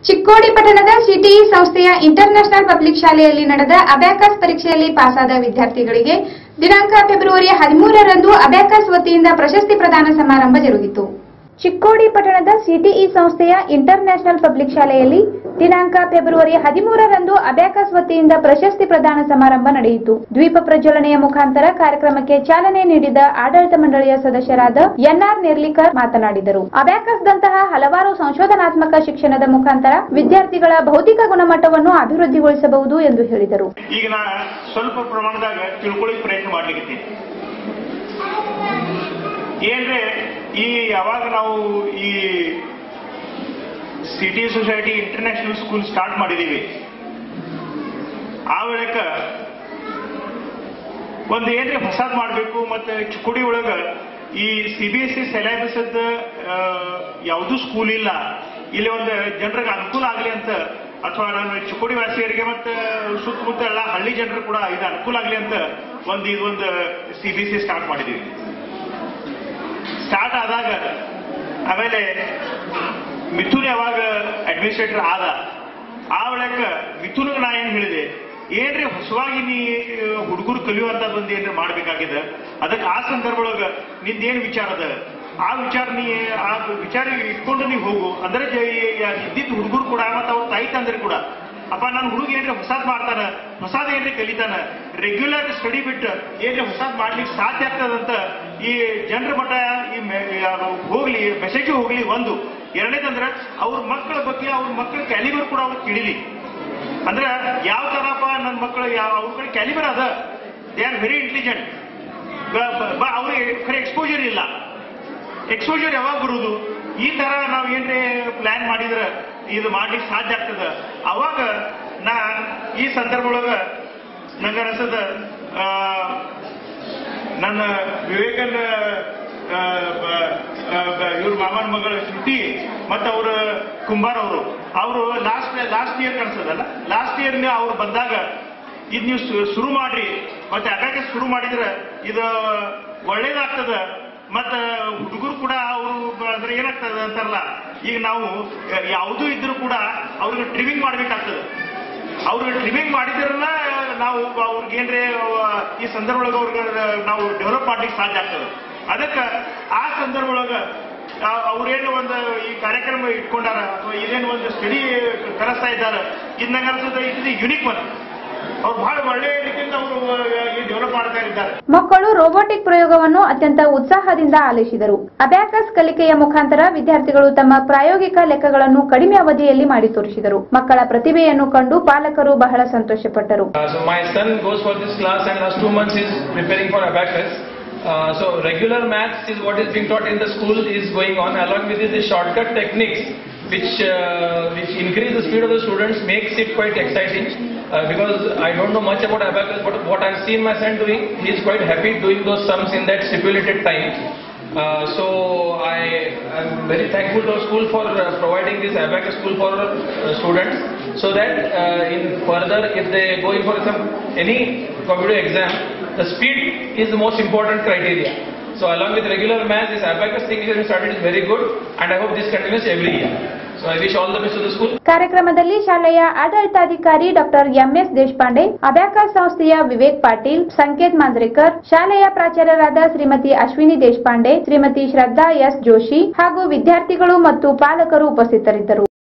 ಚಿಕ್ಕೋಡಿ ಪಟ್ಟಣದ ಸಿಟಿಇ ಸಂಸ್ಥೆಯ international public ಶಾಲೆಯಲ್ಲಿ ನಡೆದ ಅಬ್ಯಾಕಸ್ ಪರೀಕ್ಷೆಯಲ್ಲಿ ಪಾಸಾದ ವಿದ್ಯಾರ್ಥಿಗಳಿಗೆ ದಿನಾಂಕ ಫೆಬ್ರವರಿ ಹದಿಮೂರರಂದು ಅಬ್ಯಾಕಸ್ ವತಿಯಿಂದ ಪ್ರಶಸ್ತಿ ಪ್ರದಾನ ಸಮಾರಂಭ ಜರುಗಿತು ಚಿಕ್ಕೋಡಿ ಪಟ್ಟಣದ ಸಿಟಿಇ ಸಂಸ್ಥೆಯ ಇಂಟರ್ನ್ಯಾಷನಲ್ ಪಬ್ಲಿಕ್ ಶಾಲೆಯಲ್ಲಿ ದಿನಾಂಕ ಫೆಬ್ರವರಿ ಹದಿಮೂರರಂದು ಅಬ್ಯಾಕಸ್ ವತಿಯಿಂದ ಪ್ರಶಸ್ತಿ ಪ್ರದಾನ ಸಮಾರಂಭ ನಡೆಯಿತು ದ್ವೀಪ ಪ್ರಜ್ವಲನೆಯ ಮುಖಾಂತರ ಕಾರ್ಯಕ್ರಮಕ್ಕೆ ಚಾಲನೆ ನೀಡಿದ ಆಡಳಿತ ಮಂಡಳಿಯ ಸದಸ್ಯರಾದ ಎನ್ಆರ್ ನೇರ್ಲಿಕರ್ ಮಾತನಾಡಿದರು ಅಬ್ಯಾಕಸ್ ದಂತಹ ಹಲವಾರು ಸಂಶೋಧನಾತ್ಮಕ ಶಿಕ್ಷಣದ ಮುಖಾಂತರ ವಿದ್ಯಾರ್ಥಿಗಳ ಭೌತಿಕ ಗುಣಮಟ್ಟವನ್ನು ಅಭಿವೃದ್ಧಿಗೊಳಿಸಬಹುದು ಎಂದು ಹೇಳಿದರು ಈಗ ನಾ ಸ್ವಲ್ಪ ಪ್ರಮಾಣದಾಗ ತಿಳ್ಕೊಳ್ಳಿಕ್ ಪ್ರಯತ್ನ ಮಾಡ್ಲಿಕ್ಕೆ ಏನ್ರೆ ಈ ಯಾವಾಗ ನಾವು ಈ city society international school start ಮಾಡಿದೀವಿ ಆ ವೇಳಕ ಒಂದು ಏನ್ರಿ ಹೊಸದ್ ಮಾಡಬೇಕು ಮತ್ತೆ ಚಿಕ್ಕುಡಿ ಒಳಗ ಈ C B S C syllabus ಯಾವುದೂ ಸ್ಕೂಲ್ ಇಲ್ಲ ಇಲ್ಲಿ ಒಂದು ಜನರಿಗೆ ಅನುಕೂಲ ಆಗಲಿ ಅಂತ ಅಥವಾ ನಾನು ಚಿಕ್ಕೋಡಿ ವಾಸಿಯರಿಗೆ ಮತ್ತೆ ಸುತ್ತಮುತ್ತ ಎಲ್ಲ ಹಳ್ಳಿ ಜನರು ಕೂಡ ಇದು ಅನುಕೂಲ ಆಗಲಿ ಅಂತ ಒಂದು ಇದೊಂದು C B S C start ಮಾಡಿದೀವಿ ಸ್ಟಾರ್ಟ್ ಆದಾಗ ಆಮೇಲೆ ಮಿಥುನ್ ಯಾವಾಗ ಅಡ್ಮಿನಿಸ್ಟ್ರೇಟರ್ ಆದ ಆ ಒಳಕ ಮಿಥುನ್ಗೆ ನಾ ಏನ್ ಹೇಳಿದೆ ಏನ್ರಿ ಹೊಸವಾಗಿ ನೀ ಹುಡುಗರು ಕಲಿಯುವಂತದ್ದು ಒಂದು ಏನ್ರಿ ಮಾಡ್ಬೇಕಾಗಿದೆ ಅದಕ್ಕೆ ಆ ಸಂದರ್ಭ ಒಳಗ ನಿಂದೇನ್ ವಿಚಾರ ಅದ ಆ ವಿಚಾರ ನೀ ಆ ವಿಚಾರ ಇಟ್ಕೊಂಡು ನೀವು ಹೋಗು ಅಂದ್ರೆ ಇದ್ದಿದ್ದು ಹುಡುಗರು ಕೂಡ ಮತ್ತೆ ಅವ್ರ ತಾಯಿ ತಂದ್ರೆ ಕೂಡ ಅಪ್ಪ ನನ್ನ ಹುಡುಗ ಏನ್ರಿ ಹೊಸಾದ್ ಮಾಡ್ತಾನ ಹೊಸಾದ್ ಏನ್ರಿ ಕಲಿತಾನ ರೆಗ್ಯುಲರ್ ಸ್ಟಡಿ ಬಿಟ್ಟು ಏನ್ರಿ ಹೊಸಾದ್ ಮಾಡ್ಲಿಕ್ಕೆ ಸಾಧ್ಯ ಆಗ್ತದಂತ ಈ ಜನರ ಮಟ್ಟ ಈ ಮೆ- ಯಾರು ಹೋಗ್ಲಿ ಮೆಸೇಜ್ ಹೋಗ್ಲಿ ಒಂದು ಎರಡನೇದಂದ್ರೆ ಅವ್ರ ಮಕ್ಕಳ ಬಗ್ಗೆ ಅವ್ರ ಮಕ್ಕಳ ಕ್ಯಾಲಿಬರ್ ಕೂಡ ಅವ್ರು ತಿಳಿಲಿ ಅಂದ್ರೆ ಯಾವ ತರಪ್ಪ ನನ್ನ ಮಕ್ಕಳು ಯಾವ ಅವ್ರ ಕಡೆ ಕ್ಯಾಲಿಬರ್ ಅದ ದೇ ಆರ್ ವೆರಿ ಇಂಟೆಲಿಜೆಂಟ್ ಅವ್ರಿಗೆ ಖರೆ ಎಕ್ಸ್ಪೋಜರ್ ಇಲ್ಲ ಎಕ್ಸ್ಪೋಜರ್ ಯಾವಾಗ ಬರುವುದು ಈ ತರ ನಾವು ಏನ್ರಿ ಪ್ಲಾನ್ ಮಾಡಿದ್ರೆ ಇದು ಮಾಡ್ಲಿಕ್ಕೆ ಸಾಧ್ಯ ಆಗ್ತದ ಅವಾಗ ನಾ ಈ ಸಂದರ್ಭ ಒಳಗ ನಂಗ ಅನ್ಸದ ಆ, ನನ್ನ ವಿವೇಕನ್ ಇವ್ರ ಮಾಮನ ಮಗಳ ಶ್ರುತಿ ಮತ್ತೆ ಅವ್ರ ಕುಂಬಾರ್ ಅವರು ಅವರು ಲಾಸ್ಟ್ ಲಾಸ್ಟ್ ಇಯರ್ ಕಾಣಿಸೋದಲ್ಲ ಲಾಸ್ಟ್ ಇಯರ್ ಅವ್ರು ಬಂದಾಗ ಇದು ನೀವು ಶು- ಶುರು ಮಾಡ್ರಿ ಮತ್ತೆ ಅಗಾಗ ಶುರು ಮಾಡಿದ್ರೆ ಇದು ಒಳ್ಳೇದಾಗ್ತದ ಮತ್ತ ಹುಡುಗರು ಕೂಡ ಅವರು ಅಂದ್ರೆ ಏನಾಗ್ತದ ಅಂತಾರಲ್ಲ ಈಗ ನಾವು ಯಾವುದೂ ಇದ್ರೂ ಕೂಡ ಅವ್ರಿಗೆ ಟ್ರಿಮಿಂಗ್ ಮಾಡ್ಬೇಕಾಗ್ತದೆ ಅವ್ರಿಗೆ ಟ್ರಿಮಿಂಗ್ ಮಾಡಿದ್ರನ್ನ ನಾವು ಅವ್ರಿಗೆ ಏನ್ರಿ ಅವ- ಈ ಸಂದರ್ಭ ಒಳಗೆ ಅವ್ರಿಗೆ ನಾವು ಡೆವಲಪ್ ಮಾಡ್ಲಿಕ್ಕೆ ಸಾಧ್ಯ ಆಗ್ತದೆ ಅದಕ್ಕೆ ಆ ಸಂದರ್ಭ ಒಳಗ ಆ- ಅವ್ರೇನು ಒಂದು ಈ ಕಾರ್ಯಕ್ರಮ ಇಟ್ಕೊಂಡಾರ ಅಥವಾ ಇದೇನು ಒಂದು ಸ್ಟಡಿ ಕಲಿಸ್ತಾ ಇದ್ದಾರೆ ಇದು ನಂಗೆ ಅನ್ಸುತ್ತೆ ಇದು ಯುನಿಕ್ ಒನ್ ಅವ್ರು ಬಹಳ ಒಳ್ಳೆ ರೀತಿಯಿಂದ ಅವರು ಡೆವಲಪ್ ಮಾಡ್ತಾ ಇದ್ದಾರೆ ಮಕ್ಕಳು ರೋಬೋಟಿಕ್ ಪ್ರಯೋಗವನ್ನು ಅತ್ಯಂತ ಉತ್ಸಾಹದಿಂದ ಆಲಿಸಿದರು ಅಬ್ಯಾಕಸ್ ಕಲಿಕೆಯ ಮುಖಾಂತರ ವಿದ್ಯಾರ್ಥಿಗಳು ತಮ್ಮ ಪ್ರಾಯೋಗಿಕ ಲೆಕ್ಕಗಳನ್ನು ಕಡಿಮೆ ಅವಧಿಯಲ್ಲಿ ಮಾಡಿ ತೋರಿಸಿದರು ಮಕ್ಕಳ ಪ್ರತಿಭೆಯನ್ನು ಕಂಡು ಪಾಲಕರು ಬಹಳ ಸಂತೋಷಪಟ್ಟರು Uh, so my son goes for this class and last two months is preparing for abacus. Uh, so regular maths is what is being taught in the school is going on along with this the shortcut techniques which uh, which increase the speed of the students makes it quite exciting uh, because I don't know much about abacus but what I've seen my son doing he is quite happy doing those sums in that stipulated time. Uh, so I am very thankful to our school for uh, providing this abacus school for uh, students so that uh, in further if they going for some any competitive exam the speed is the most important criteria. So along with regular math this abacus thing which has started is very good and I hope this continues every year. So I wish all the best to the school. ಕಾರ್ಯಕ್ರಮದಲ್ಲಿ ಶಾಲೆಯ ಆಡಳಿತಾಧಿಕಾರಿ doctor MS Deshpande abacus ಸಂಸ್ಥೆಯ ವಿವೇಕ್ ಪಾಟೀಲ್ ಸಂಕೇತ್ ಮಾಂದ್ರೇಕರ್ ಶಾಲೆಯ ಪ್ರಾಚಾರ್ಯರಾದ Shrimati Ashwini Deshpande Shrimati Shraddha S Joshi ಹಾಗೂ ವಿದ್ಯಾರ್ಥಿಗಳು ಮತ್ತು ಪಾಲಕರು ಉಪಸ್ಥಿತರಿದ್ದರು